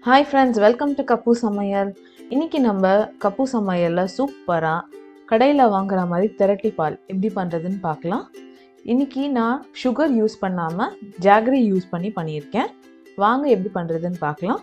hi friends welcome to கப்பு சமையல் இன்னைக்கு நம்ம கப்பு சமையலில் சூப்பராக கடையில் வாங்குற மாதிரி திரட்டி பால் எப்படி பண்ணுறதுன்னு பார்க்கலாம் இன்னைக்கு நான் சுகர் யூஸ் பண்ணாமல் ஜாகரி யூஸ் பண்ணி பண்ணியிருக்கேன் வாங்க எப்படி பண்ணுறதுன்னு பார்க்கலாம்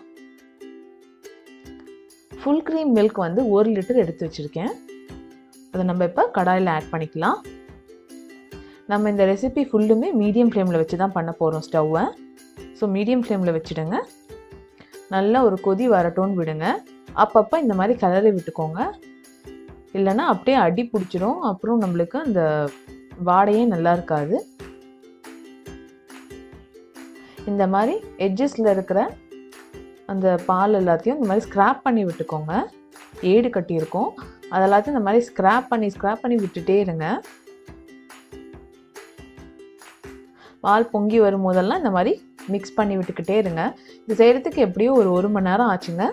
ஃபுல் க்ரீம் மில்க் வந்து ஒரு லிட்டர் எடுத்து வச்சுருக்கேன் அதை நம்ம இப்போ கடாயில் ஆட் பண்ணிக்கலாம் நம்ம இந்த ரெசிபி ஃபுல்லுமே மீடியம் ஃப்ளேமில் வச்சு தான் பண்ண போகிறோம் ஸ்டவ்வை ஸோ மீடியம் ஃப்ளேமில் வச்சுடுங்க நல்லா ஒரு கொதி வரட்டும்னு விடுங்க அப்பப்போ இந்த மாதிரி கலரி விட்டுக்கோங்க இல்லைன்னா அப்படியே அடி பிடிச்சிரும் அப்புறம் நம்மளுக்கு அந்த வாடையே நல்லா இருக்காது இந்த மாதிரி எட்ஜஸில் இருக்கிற அந்த பால் எல்லாத்தையும் இந்த மாதிரி ஸ்க்ராப் பண்ணி விட்டுக்கோங்க ஏடு கட்டியிருக்கோம் அதெல்லாத்தையும் இந்த மாதிரி ஸ்க்ராப் பண்ணி ஸ்க்ராப் பண்ணி விட்டுட்டே இருங்க பால் பொங்கி வரும் போதெல்லாம் இந்த மாதிரி மிக்ஸ் பண்ணி விட்டுக்கிட்டே இருங்க இது செய்கிறதுக்கு எப்படியும் ஒரு ஒரு மணி நேரம் ஆச்சுங்க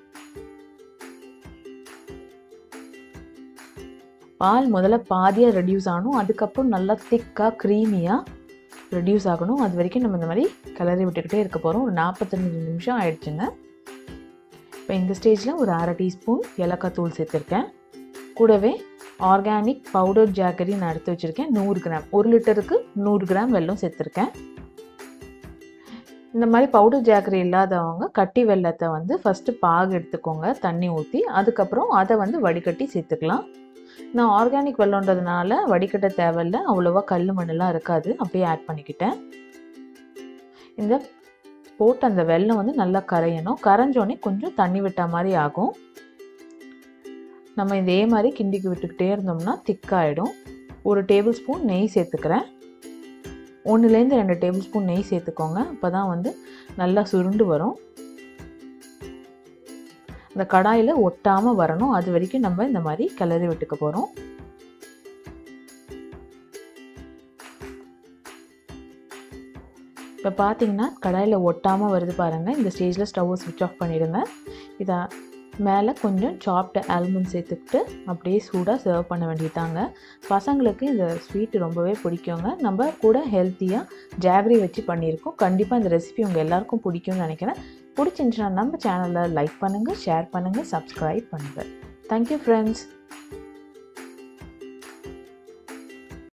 பால் முதல்ல பாதியாக ரெடியூஸ் ஆகணும் அதுக்கப்புறம் நல்லா திக்காக க்ரீமியாக ரெடியூஸ் ஆகணும் அது வரைக்கும் நம்ம இந்த மாதிரி கிளறி விட்டுக்கிட்டே இருக்க போகிறோம் ஒரு நாற்பத்தஞ்சு நிமிஷம் ஆயிடுச்சுங்க இப்போ இந்த ஸ்டேஜில் ஒரு அரை டீஸ்பூன் ஏலக்காய் தூள் சேர்த்துருக்கேன் கூடவே ஆர்கானிக் பவுடர் ஜாக்கரி நான் எடுத்து வச்சுருக்கேன் நூறு கிராம் ஒரு லிட்டருக்கு நூறு கிராம் வெல்லம் சேர்த்துருக்கேன் இந்த மாதிரி பவுடர் ஜாக்கரி இல்லாதவங்க கட்டி வெள்ளத்தை வந்து ஃபஸ்ட்டு பாகு எடுத்துக்கோங்க தண்ணி ஊற்றி அதுக்கப்புறம் அதை வந்து வடிகட்டி சேர்த்துக்கலாம் நான் ஆர்கானிக் வெள்ளம்ன்றதுனால வடிகட்ட தேவையில்ல அவ்வளோவா கல் மண்ணெல்லாம் இருக்காது அப்படியே ஆட் பண்ணிக்கிட்டேன் இந்த போட்டு அந்த வெள்ளம் வந்து நல்லா கரையணும் கரைஞ்சோடனே கொஞ்சம் தண்ணி விட்ட மாதிரி ஆகும் நம்ம இதே மாதிரி கிண்டிக்கு விட்டுக்கிட்டே இருந்தோம்னா திக்காயிடும் ஒரு டேபிள் ஸ்பூன் நெய் சேர்த்துக்கிறேன் ஒன்றுலேருந்து ரெண்டு டேபிள் ஸ்பூன் நெய் சேர்த்துக்கோங்க அப்போ தான் வந்து நல்லா சுருண்டு வரும் இந்த கடாயில் ஒட்டாமல் வரணும் அது வரைக்கும் நம்ம இந்த மாதிரி கிளறி விட்டுக்க போகிறோம் இப்போ பார்த்தீங்கன்னா கடாயில் ஒட்டாமல் வருது பாருங்கள் இந்த ஸ்டேஜில் ஸ்டவ்வை ஸ்விட்ச் ஆஃப் பண்ணிவிடுங்க இதை மேலே கொஞ்சம் சாப்டு ஆல்மண்ட் சேர்த்துக்கிட்டு அப்படியே சூடாக சர்வ் பண்ண வேண்டியதாங்க பசங்களுக்கு இந்த ஸ்வீட் ரொம்பவே பிடிக்குங்க நம்ம கூட ஹெல்த்தியாக ஜாகரி வச்சு பண்ணியிருக்கோம் கண்டிப்பாக இந்த ரெசிபி உங்கள் எல்லாருக்கும் பிடிக்கும்னு நினைக்கிறேன் பிடிச்சிருந்துச்சுன்னா நம்ம சேனலை லைக் பண்ணுங்கள் ஷேர் பண்ணுங்கள் சப்ஸ்கிரைப் பண்ணுங்கள் தேங்க்யூ ஃப்ரெண்ட்ஸ்